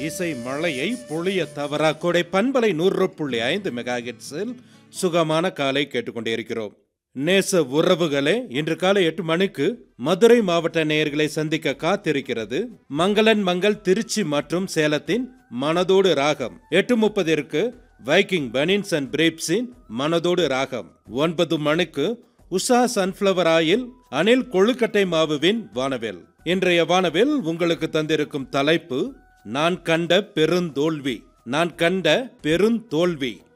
இசை மழையை பொழிய தவறா கொடை பண்பலை நூறு புள்ளி ஐந்து மெகாஹெட்ஸில் சுகமான காலை கேட்டுக்கொண்டிருக்கிறோம் நேச உறவுகளே இன்று காலை எட்டு மணிக்கு மதுரை மாவட்ட நேயர்களை சந்திக்க காத்திருக்கிறது மங்களன் மங்கள் திருச்சி மற்றும் சேலத்தின் மனதோடு ராகம் எட்டு முப்பதிற்கு வைக்கிங் பனின்ஸ் அண்ட் பிரேப்ஸின் மனதோடு ராகம் ஒன்பது மணிக்கு உஷா சன்ஃப்ளவர் ஆயில் அனில் கொழுக்கட்டை மாவுவின் வானவில் இன்றைய வானவில் உங்களுக்கு தந்திருக்கும் தலைப்பு நான் கண்ட பெருந்தோல்வி நான் கண்ட பெருந்தோல்வி